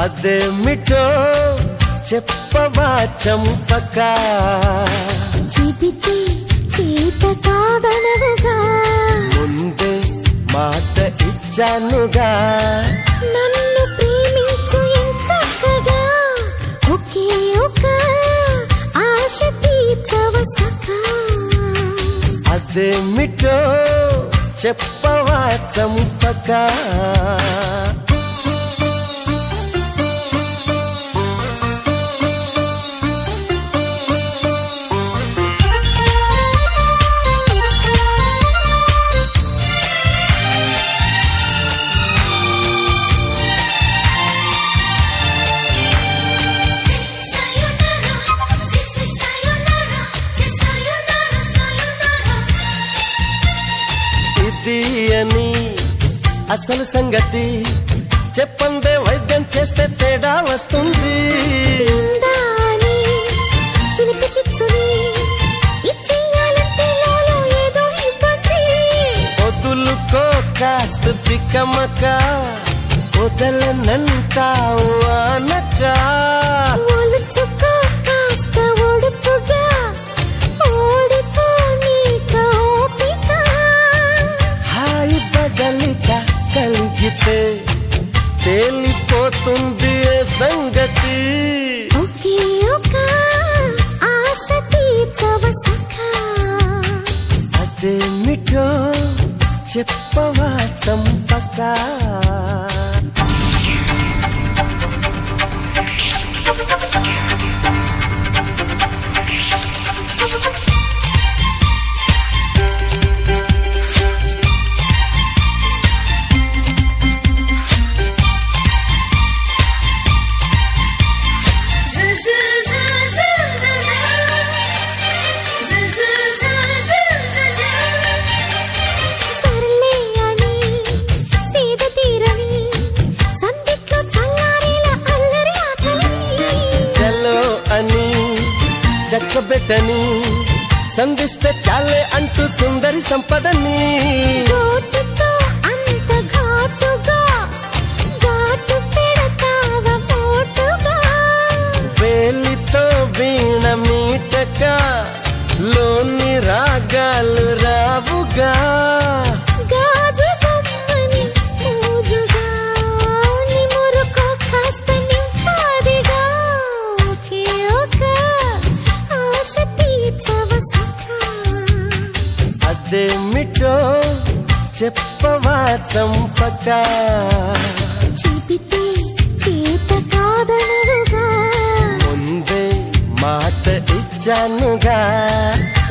అదేమిటో చెప్పవా చంపక చెబితే చేత కాదనవుగా ముందే మాట ఇచ్చానుగా నన్ను ప్రేమించు ఎంచక్కగా ఒకే ఒక ఆశ తీర్చవ సఖా అదేమిటో చెప్పవా చంపక ఇది అని అసలు సంగతి చెప్పందే వైద్యం చేస్తే తేడా వస్తుంది ఇందాని చిలిపి చిచ్చుని ఇచ్చేయాలంటే లోలో ఏదో ఇబ్బంది వదులుకో కాస్త తిక్కమక వదలనంటావు అనక ఒలుచుకో కాస్త ఒడుపుగా ఓడిపో నీక ఓపిక హాయి బదలిక కలిగితే తేలిపోతుంది ఏ సంగతి ఒకే ఒక ఆశ తీర్చవ సఖా అదేమిటో చెప్పవా చంపక సర్లే అని సీద తీరని సందిట్లో చల్లారేల అల్లరి ఆకలి చలో అని చక్కబెట్టని సంధిస్తే చాలే అంటూ సుందరి సంపదని గోటుతో అంత ఘాటుగా ఘాటు పెడతావ మోటుగా వేలితో వీణ మీటక లోని రాగాలు రావుగా గాజు బొమ్మని మోజుగా నిమురుకో కాస్త నింపాదిగా ఒకే ఒక ఆశ తీర్చవ సఖా అదేమిటో చెప్పవా చంపక చెబితే చేత కాదనవుగా ముందే మాట ఇచ్చానుగా